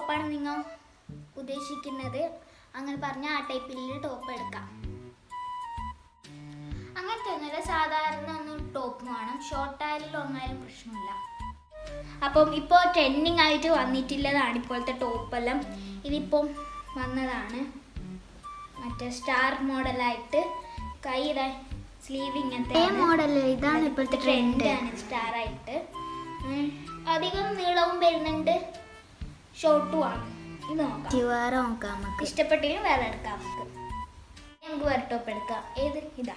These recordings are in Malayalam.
ടോപ്പാണ് നിങ്ങൾ ഉദ്ദേശിക്കുന്നത് അങ്ങനെ പറഞ്ഞാൽ ആ ടൈപ്പിൽ ടോപ്പ് എടുക്കാം അങ്ങനത്തെ ഒന്നുമില്ല സാധാരണ ഒന്ന് ടോപ്പ് വേണം ഷോർട്ട് ആയാലും ലോങ് ആയാലും പ്രശ്നമില്ല അപ്പം ഇപ്പോൾ ട്രെൻഡിങ് ആയിട്ട് വന്നിട്ടുള്ളതാണ് ഇപ്പോഴത്തെ ടോപ്പെല്ലാം ഇതിപ്പം വന്നതാണ് മറ്റേ സ്റ്റാർ മോഡലായിട്ട് കൈ സ്ലീവ് ഇങ്ങനത്തെ മോഡൽ ഇതാണ് ഇപ്പോഴത്തെ ട്രെൻഡ് ട്രെൻഡാണ് സ്റ്റാർ ആയിട്ട് ഉം. അധികം നീളവും വരുന്നുണ്ട് ഷോർട്ടും ആണ് ഇത് നോക്കാം വേറെ നോക്കാം നമുക്ക് ഇഷ്ടപ്പെട്ടെങ്കിലും വേറെ എടുക്കാം നമുക്ക് നമുക്ക് വേറെ ടോപ്പ് എടുക്കാം ഏത് ഇതാ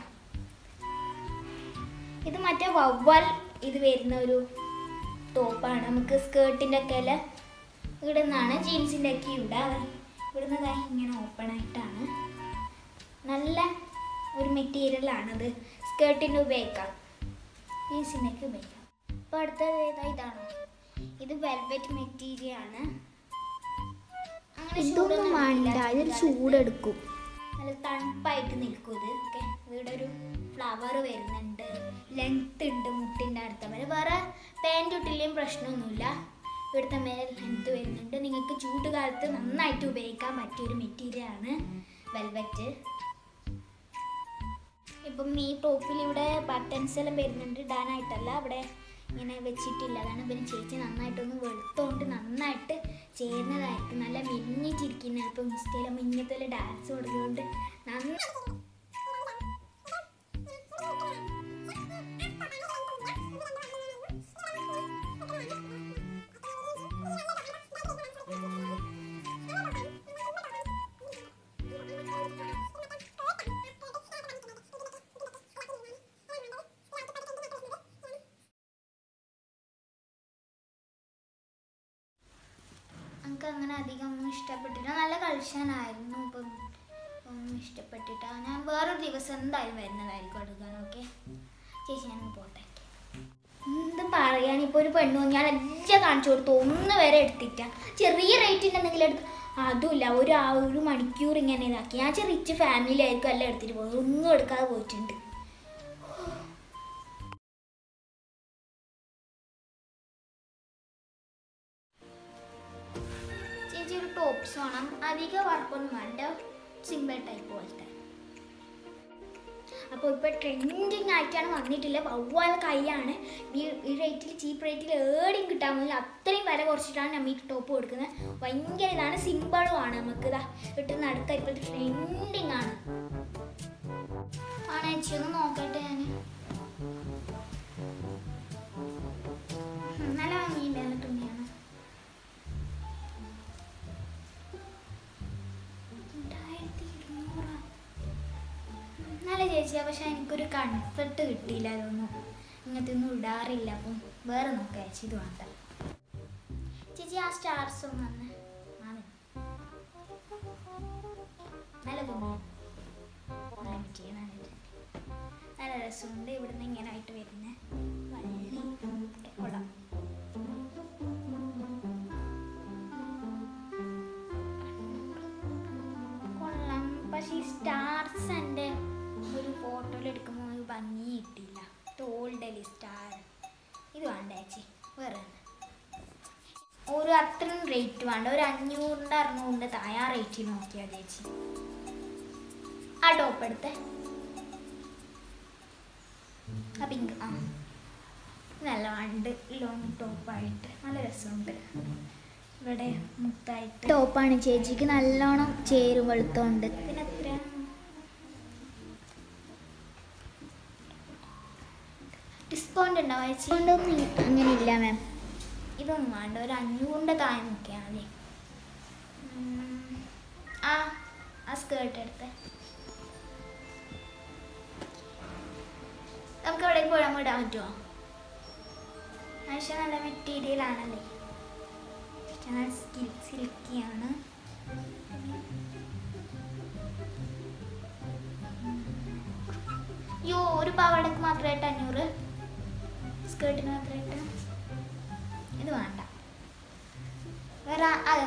ഇത് മറ്റേ വവ്വാൽ ഇത് വരുന്ന ഒരു ടോപ്പാണ് നമുക്ക് സ്കേർട്ടിൻ്റെ ഒക്കെ അല്ല ഇവിടെ നിന്നാണ് ജീൻസിൻ്റെ ഒക്കെ ഇവിടെ ഇവിടെ നിന്ന് ഇങ്ങനെ ഓപ്പൺ ആയിട്ടാണ് നല്ല ഒരു മെറ്റീരിയലാണത് സ്കേർട്ടിന് ഉപയോഗിക്കാം ജീൻസിൻ്റെ ഒക്കെ ഉപയോഗിക്കാം അപ്പോൾ അടുത്തത് ഏതാ ഇതാണോ ഇത് വെൽവെറ്റ് മെറ്റീരിയൽ ആണ് അങ്ങനെ ഇതൊന്നും ചൂടൊന്നും വേണ്ട ഇല്ല ഇതൊരു ചൂടുകാലത്ത്. ചൂടെടുക്കും നല്ല തണുപ്പായിട്ട് നിൽക്കും ഇത് ഓക്കെ ഇവിടെ ഒരു ഫ്ലവർ വരുന്നുണ്ട് ലെങ്ത് ഉണ്ട് മുട്ടിൻ്റെ അടുത്ത വരെ വേറെ പാൻറ് ഇട്ടില്ലെങ്കിലും പ്രശ്നമൊന്നുമില്ല ഇവിടുത്തെ മേലെ ലെങ്ത് വരുന്നുണ്ട് നിങ്ങൾക്ക് ചൂട് കാലത്ത് നന്നായിട്ട് ഉപയോഗിക്കാൻ പറ്റിയ ഒരു മെറ്റീരിയൽ ആണ് വെൽവെറ്റ് ഇപ്പം ഈ ടോപ്പിൽ ഇവിടെ ബട്ടൺസ് എല്ലാം വരുന്നുണ്ട് ഇടാനായിട്ടല്ല അവിടെ ഇങ്ങനെ വെച്ചിട്ടില്ല അതാണ് പിന്നെ ചേച്ചി നന്നായിട്ടൊന്ന് വെളുത്തോണ്ട് നന്നായിട്ട് ചേരുന്നതായിരിക്കും നല്ല മിന്നിച്ചിരിക്കുന്ന ഇപ്പം ഇൻസ്റ്റയിലും ഇങ്ങനത്തെ ഡാൻസ് കൊടുക്കുന്നുണ്ട് നന്ന നമുക്ക് അങ്ങനെ അധികം ഒന്നും ഇഷ്ടപ്പെട്ടില്ല നല്ല കളിച്ചാനായിരുന്നു ഇപ്പം ഒന്നും ഇഷ്ടപ്പെട്ടിട്ട ഞാൻ വേറൊരു ദിവസം എന്തായാലും വരുന്നതായിരിക്കും എടുക്കാൻ ഓക്കെ ചേച്ചി ഞാൻ പോട്ടെ എന്ത് പറയാൻ ഇപ്പോൾ ഒരു പെണ്ണു ഞാൻ എല്ലാം കാണിച്ചു കൊടുത്തു ഒന്ന് വരെ എടുത്തിട്ട ചെറിയ റേറ്റിൻ്റെ എന്തെങ്കിലും എടുത്ത് അതുമില്ല ഒരു ആ ഒരു മണിക്കൂർ ഇങ്ങനെ ഇതാക്കി ഞാൻ ചെറിയ റിച്ച് ഫാമിലി ആയിരിക്കും എല്ലാം എടുത്തിട്ട് പോകുന്നത് ഒന്നും എടുക്കാതെ പോയിട്ടുണ്ട് ചേച്ചി ഒരു ടോപ്സ് വേണം അധിക വർക്കൊന്നും വേണ്ട സിമ്പിൾ ടൈപ്പ് പോലത്തെ അപ്പോൾ ഇപ്പോൾ ട്രെൻഡിങ് ആയിട്ടാണ് വന്നിട്ടില്ല വവ്വാൽ കൈയാണ് ഈ ഈ റേറ്റിൽ ചീപ്പ് റേറ്റിൽ ഏടിയും കിട്ടാൻ പോകുന്നില്ല അത്രയും വില കുറച്ചിട്ടാണ് നമ്മൾ ഈ ടോപ്പ് കൊടുക്കുന്നത് ഭയങ്കര ഇതാണ് സിമ്പിളും ആണ് നമുക്ക് ഇതാ കിട്ടുന്ന അടുത്ത ഇപ്പോഴത്തെ ട്രെൻഡിങ് ആണ് ആണ് ചേച്ചി ഒന്ന് നോക്കട്ടെ ഞാൻ നല്ല ഭംഗിയുണ്ടായിരുന്ന തുണിയാണ് രണ്ടായിരത്തി ഇരുന്നൂറാ നല്ല ചേച്ചിയാ പക്ഷെ എനിക്കൊരു കംഫർട്ട് കിട്ടിയില്ല അതൊന്നും ഇങ്ങനത്തെ ഒന്നും ഇടാറില്ല അപ്പം വേറെ നോക്കാം ചേച്ചി ഇത് വേണ്ട ചേച്ചി ആ സ്റ്റാർസ് ഒന്ന് വന്ന് ആ മതി. നല്ല തുണിയാണ് നല്ല മെറ്റീരിയൽ നല്ല മെറ്റീരിയൽ. നല്ല രസമുണ്ട് ഇവിടുന്ന് ഇങ്ങനെ ആയിട്ട് വരുന്ന വള്ളി കൊള്ളാം കൊള്ളാം പക്ഷേ ഈ സ്റ്റാർസ് എൻ്റെ ഒരു ഫോട്ടോയിൽ എടുക്കുമ്പോൾ ഒരു ഭംഗി കിട്ടിയില്ല ടോൾഡലി സ്റ്റാർ ഇത് വേണ്ട ചേച്ചി വേറെ തന്നെ. ഒരു അത്രയും റേറ്റ് വേണ്ട ഒരു അഞ്ഞൂറിൻ്റെ അറുന്നൂറിൻ്റെ താഴെ ആ റേറ്റിൽ നോക്കിയാൽ ചേച്ചി ആ ടോപ്പ് എടുത്തേ ആ പിങ്ക് ആ നല്ല വണ്ട് ലോങ് ടോപ്പായിട്ട് നല്ല രസമുണ്ട് ഇവിടെ മുത്തായിട്ട് ടോപ്പാണ് ചേച്ചിക്ക് നല്ലോണം ചേരും വെളുത്തോണ്ട് പിന്നെ എത്ര ഡിസ്കൗണ്ട് ഉണ്ടാവും ചേച്ചി അതുകൊണ്ടൊന്നും അങ്ങനെ ഇല്ല മാം ഇതൊന്നും വേണ്ട ഒരു അഞ്ഞൂറിൻ്റെ താഴെ നോക്കിയാൽ മതി ഉം, ആ ആ സ്കേർട്ട് എടുത്ത് നമുക്ക് എവിടേക്ക് പോകാൻ ഇടാൻ പറ്റുമോ പക്ഷെ നല്ല മെറ്റീരിയൽ ആണല്ലേ നല്ല സിൽക്കിയാണ് യോ ഒരു പാവാടക്ക് മാത്രമായിട്ട് അഞ്ഞൂറ് സ്കേർട്ടിന് മാത്രമായിട്ട് ഇത് വേണ്ട വേറെ അത്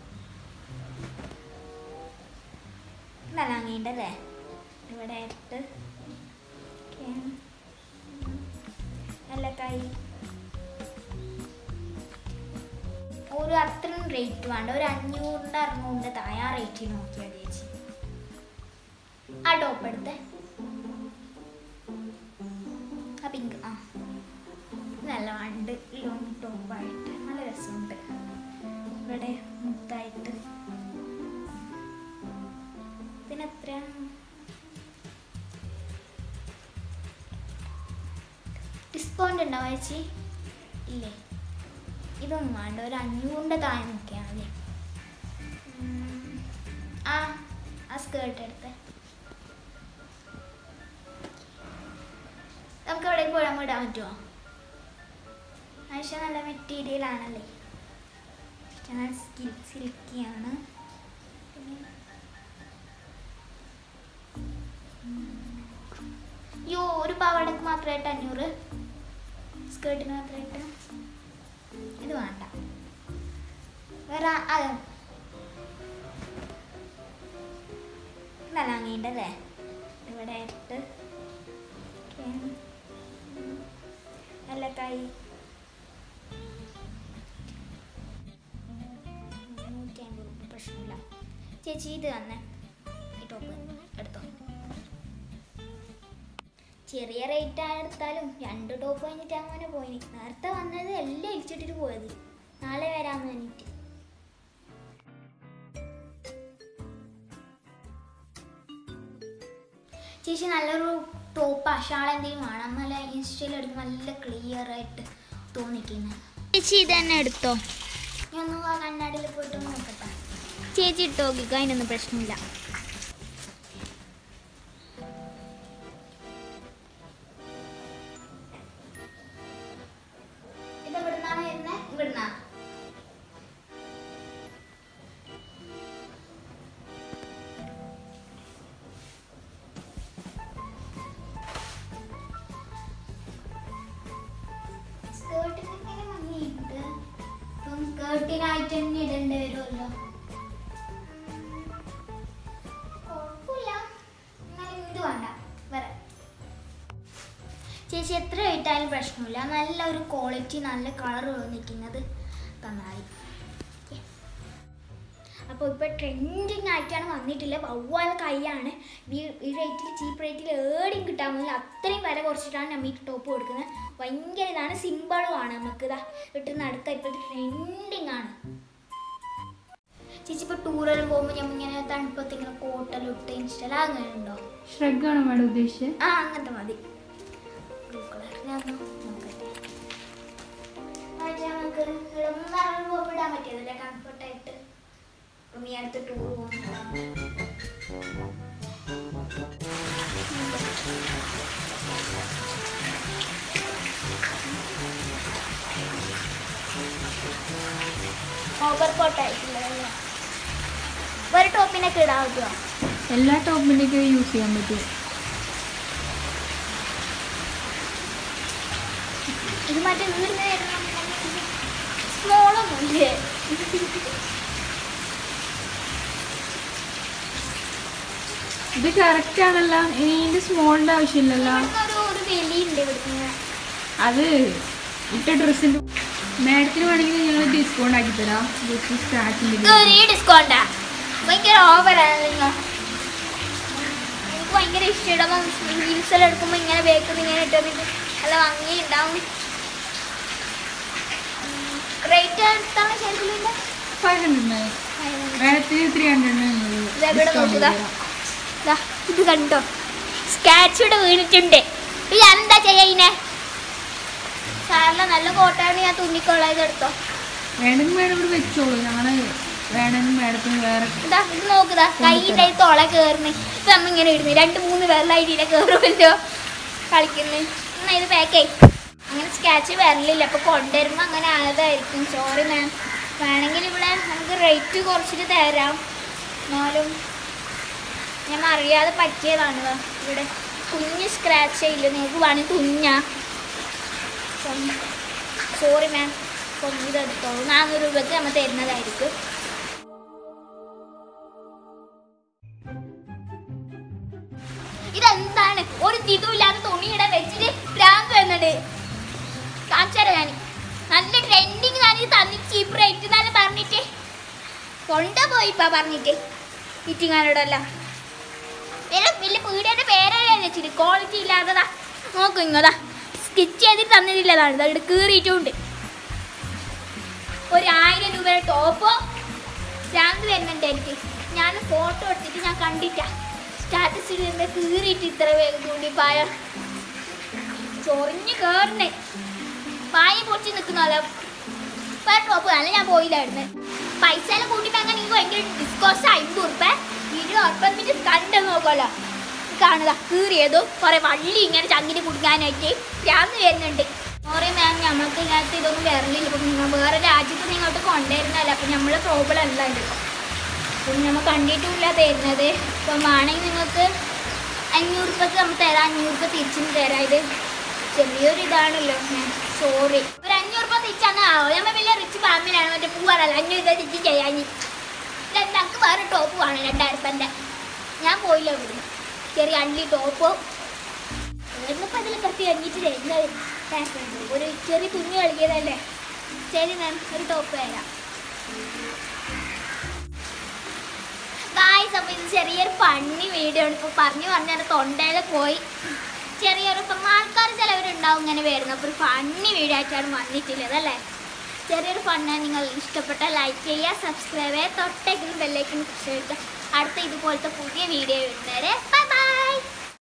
നല്ല അങ്ങീണ്ടല്ലേ ഇവിടെ ആയിട്ട് ഓക്കേ. നല്ല കൈ ഒരു അത്രയും റേറ്റ് വേണ്ട ഒരു അഞ്ഞൂറിൻ്റെ അറുന്നൂറിൻ്റെ താഴെ ആ റേറ്റിൽ നോക്കിയാൽ ചേച്ചി ആ ടോപ്പ് എടുത്തേ ആ പിങ്ക് ആ നല്ല വണ്ട് ലോങ് ടോപ്പായിട്ട് നല്ല രസമുണ്ട് ഇവിടെ മുത്തായിട്ട് പിന്നെ എത്രയാണ് ഡിസ്കൗണ്ട് ഉണ്ടോ ചേച്ചി ഇല്ലേ ഇതൊന്നും വേണ്ട ഒരു അഞ്ഞൂറിൻ്റെ താഴെ നോക്കിയാൽ മതി ഉം, ആ ആ സ്കേർട്ട് എടുത്തേ നമുക്ക് എവിടെ പോയാൽ ഇടാൻ പറ്റുമോ ആയിഷ നല്ല മെറ്റീരിയൽ ആണല്ലേ ഞാൻ സ്കിൽ സിൽക്കിയാണ് പിന്നെ യോ ഒരു പാവാടക്ക് മാത്രമായിട്ട് അഞ്ഞൂറ് സ്കേർട്ടിന് മാത്രമായിട്ട് ഇത് വേണ്ട വേറെ അത് നല്ല അങ്ങേണ്ടല്ലേ ഇവിടെ ആയിട്ട് ഓക്കേ. നല്ല കൈ നൂറ്റി അമ്പത് രൂപ പ്രശ്നമില്ല ചേച്ചി ഇത് തന്നെ ഈ ടോപ്പ് എടുത്തോ ചെറിയ റേറ്റ് എടുത്താലും രണ്ട് ടോപ്പ് കഴിഞ്ഞിട്ട് അങ്ങനെ പോയിന് നേരത്തെ വന്നത് എല്ലാം ഇടിച്ചിട്ടിട്ട് പോയത് നാളെ വരാമെന്ന് പറഞ്ഞിട്ട് ചേച്ചി നല്ലൊരു ടോപ്പ് ഷാൾ എന്തെങ്കിലും വേണം നല്ല ഇൻസ്റ്റയിൽ എടുക്കുമ്പോൾ നല്ല ക്ലിയർ ആയിട്ട് തോന്നിക്കുന്നത് ചേച്ചി ഇത് തന്നെ എടുത്തോ ഞാൻ ഒന്ന് ആ കണ്ണാടിയിൽ പോയിട്ട് നോക്കട്ടെ ചേച്ചി ഇട്ടോ നോക്കിക്കോ അതിനൊന്നും പ്രശ്നമില്ല ഇത് ഇവിടുന്നാണ് വരുന്നത് ഇവിടുന്നാ സ്കേർട്ടിന് ഇങ്ങനെ ഭംഗിയുണ്ട് ഇപ്പം സ്കേർട്ടിനായിട്ട് തന്നെ ഇടേണ്ടി വരുമല്ലോ കുഴപ്പമില്ല എന്നാലും ഇത് വേണ്ട വേറെ ചേച്ചി എത്ര ഇട്ടാലും പ്രശ്നമില്ല നല്ല ഒരു ക്വാളിറ്റി നല്ല കളർ നിൽക്കുന്നത് തന്നായി അപ്പോൾ ഇപ്പോൾ ട്രെൻഡിങ് ആയിട്ടാണ് വന്നിട്ടില്ല വവ്വാല കൈയാണ് ഈ ഈ റേറ്റിൽ ചീപ്പ് റേറ്റിൽ ഏടിയും കിട്ടാൻ പോകുന്നില്ല അത്രയും വില കുറച്ചിട്ടാണ് നമ്മൾ ഈ ടോപ്പ് കൊടുക്കുന്നത് ഭയങ്കര ഇതാണ് സിമ്പിളുമാണ് നമുക്ക് ഇതാ ഇട്ട് നടക്കുക ഇപ്പോഴത്തെ ട്രെൻഡിങ് ആണ് ചേച്ചി ഇപ്പോൾ ടൂറെല്ലാം പോകുമ്പോൾ നമ്മൾ ഇങ്ങനെ തണുപ്പത്ത് ഇങ്ങനെ കോട്ടെല്ലാം ഇട്ട് ഇൻസ്റ്റല അങ്ങനെ ഉണ്ടോ ഷ്രഗാണ് മാഡം ഉദ്ദേശിച്ചത് ആ അങ്ങനത്തെ മതി ബ്ലൂ കളറിലാണോ നോക്കട്ടെ നമുക്ക് ഇളന്നറങ്ങി പോകുമ്പോൾ ഇടാൻ പറ്റിയതല്ലേ കംഫർട്ടായിട്ട് ഇപ്പം ഈ അടുത്ത് ടൂർ പോകുന്നതാണ് ഓവർ കോട്ടായിട്ടുള്ളതല്ലേ ഒരു ടോപ്പിനൊക്കെ ഇടാൻ പറ്റുമോ എല്ലാ ടോപ്പിൻ്റെയൊക്കെ യൂസ് ചെയ്യാൻ പറ്റും ഇത് മറ്റേ വീടിന് സ്മോളൊന്നും ഇല്ലേ ഇത് കറക്റ്റ് ആണല്ലോ ഇനി ഇതിന്റെ സ്മോളിന്റെ ആവശ്യമില്ലല്ലോ ഇവിടുന്ന് ഒരു ഒരു വെലിയുണ്ട് ഇവിടുന്ന് അത് ഇട്ട ഡ്രസ്സിന്റെ മാഡത്തിന് വേണമെങ്കിൽ ഞങ്ങൾ ഡിസ്കൗണ്ട് ആക്കി തരാം ജസ്റ്റ് സ്റ്റാർട്ടിൻ്റെ ഒരു ഡിസ്കൗണ്ടാ ഭയങ്കര ഓവറാണല്ലോ എനിക്ക് ഭയങ്കര ഇഷ്ടം റീൽസ് എല്ലാം എടുക്കുമ്പോൾ ഇങ്ങനെ ബേക്കിൽ ഇങ്ങനെ ഇട്ടത് നല്ല ഭംഗി ഉണ്ടാവും റേറ്റ് എടുത്താണ് ശരിക്കും ഫൈവ് ഹൺഡ്രഡ് മാഡത്തിന് ത്രീ ഇതെവിടെ നോക്കുക? ഹൺഡ്രഡ് ദാ, ഇത് കണ്ടോ സ്കാച്ച് ഇവിടെ വീണിട്ടുണ്ട് ഇപ്പൊ ഞാൻ എന്താ ചെയ്യുന്നേ സാറിന് നല്ല കോട്ടാണ് ഞാൻ തുന്നിക്കൊള്ളാം ഇത് എടുത്തോ വേണമെങ്കിൽ മാഡം ഇവിടെ വെച്ചോളൂ ഞങ്ങൾ വേണമെങ്കിൽ മാഡത്തിന് വേറെ ഇതാ ഇത് നോക്കുതാ കൈയിൻ്റെ ഈ തോള കയറുന്നു ഇപ്പൊ നമ്മ ഇങ്ങനെ ഇടുന്നു രണ്ട് മൂന്ന് വെള്ളമായിട്ട് ഇതിനെ കയറുമല്ലോ കളിക്കുന്നു എന്നാ ഇത് പാക്കേ അങ്ങനെ സ്കാച്ച് വരലില്ല അപ്പൊ കൊണ്ടുവരുമ്പോ അങ്ങനെ ആയതായിരിക്കും സോറി മാം വേണമെങ്കിൽ ഇവിടെ നമുക്ക് റേറ്റ് കുറച്ചിട്ട് തരാം എന്നാലും ഞാൻ അറിയാതെ പറ്റിയതാണ് ദാ ഇവിടെ കുഞ്ഞ് സ്ക്രാച്ച് ഇല്ല നിങ്ങൾക്ക് വേണമെങ്കിൽ കുഞ്ഞാ സോറി മാം അപ്പം ഇതെടുത്തോളൂ നാനൂറ് രൂപയ്ക്ക് നമ്മൾ തരുന്നതായിരിക്കും ഇതെന്താണ് ഒരു ഇതുമില്ലാത്ത തുണിയുടെ വെച്ചിട്ട് ഭ്രാന്ത് വരുന്നുണ്ട് കാണിച്ചു തരാം ഞാൻ നല്ല ട്രെൻഡിങ് ഞാൻ ഇത് തന്നിട്ട് ചീപ്പ് റേറ്റ് തന്നെ പറഞ്ഞിട്ട് കൊണ്ടുപോയി ഇപ്പൊ പറഞ്ഞിട്ട് ഇറ്റിങ്ങാനോടല്ല വലിയ വലിയ പീടിയുടെ പേരല്ലേ വെച്ചിട്ട് ക്വാളിറ്റി ഇല്ലാത്തതാ നോക്കൂ ഇങ്ങതാ സ്റ്റിച്ച് ചെയ്തിട്ട് തന്നിട്ടില്ലതാണ് ഇവിടെ കീറിയിട്ടുണ്ട് ഒരു ആയിരം രൂപയുടെ ടോപ്പോ ഭ്രാന്ത് വരുന്നുണ്ട് എനിക്ക് ഞാൻ ഫോട്ടോ എടുത്തിട്ട് ഞാൻ കണ്ടിട്ട സ്റ്റാറ്റസ് ഇടുന്ന കീറിയിട്ട് ഇത്ര വേഗം കൂടി പായ ചൊറിഞ്ഞ് കേറണേ പായ പൊട്ടി നിൽക്കുന്നല്ലോ ടോപ്പ് അല്ല ഞാൻ പോയില്ലായിരുന്നു പൈസ എല്ലാം കൂട്ടിയിട്ട് അങ്ങനെ എനിക്ക് ഭയങ്കര ഡിസ്കോസ്റ്റ് അമ്പത് ഉറുപ്പ ഇരുപത് ഉറുപ്പ എന്നിട്ട് കണ്ട് നോക്കുമല്ലോ കാണുക കീറിയതും കുറെ വള്ളി ഇങ്ങനെ ചങ്ങിന് കുടുങ്ങാനായിട്ട് ഭ്രാന്ത് വരുന്നുണ്ട് സോറി മാം ഞമ്മൾക്ക് ഇതിനകത്ത് ഇതൊന്നും വരലില്ല ഇപ്പം നിങ്ങൾ വേറെ രാജ്യത്ത് നിന്ന് ഇങ്ങോട്ട് കൊണ്ടുവരുന്നതല്ല അപ്പം നമ്മളെ പ്രോബ്ലം അല്ല ഇത് അപ്പം നമ്മൾ കണ്ടിട്ടുമില്ല തരുന്നത് അപ്പം ആണെങ്കിൽ നിങ്ങൾക്ക് അഞ്ഞൂറ് രൂപക്ക് നമ്മൾ തരാം അഞ്ഞൂറ് രൂപ തിരിച്ചും തരാം ഇത് ചെറിയൊരു ഇതാണല്ലോ മാം സോറി ഒരു അഞ്ഞൂറ് രൂപ തിരിച്ചാന്ന് ആവോ നമ്മൾ വലിയ റിച്ച് ഫാമിലിയാണ് മറ്റേ പൂവാറല്ല അഞ്ഞൂറ് രൂപ തിരിച്ച് ചെയ്യാൻ രണ്ടാൾക്ക് വേറെ ടോപ്പ് വേണം രണ്ടായിരം രൂപൻ്റെ ഞാൻ പോയില്ല ഇവിടുന്ന് ചെറിയ അള്ളി ടോപ്പോ എന്നിപ്പോൾ അതിൽ കത്തി അഞ്ഞിട്ട് തരുന്നത് ഒരു ചെറിയ കുഞ്ഞു കളിക്കുന്നതല്ലേ ശരി മാം ഒരു ടോപ്പ് തരാം ഗായ്സ് അപ്പോൾ ഇത് ചെറിയൊരു ഫണ്ണി വീഡിയോ ആണ് ഇപ്പോൾ പറഞ്ഞു പറഞ്ഞ തൊണ്ടയിൽ പോയി ചെറിയൊരു ഇപ്പം ആൾക്കാർ ചിലവരുണ്ടാവും ഇങ്ങനെ വരുന്നത് അപ്പോൾ ഒരു ഫണ്ണി വീഡിയോ ആയിട്ടാണ് വന്നിട്ടുള്ളത് അല്ലേ ചെറിയൊരു ഫണ്ണാണ് നിങ്ങൾ ഇഷ്ടപ്പെട്ട ലൈക്ക് ചെയ്യുക സബ്സ്ക്രൈബ് ചെയ്യുക തൊട്ടെങ്കിലും ബെല്ലേക്കും അടുത്ത ഇതുപോലത്തെ പുതിയ വീഡിയോ വരുന്നവരെ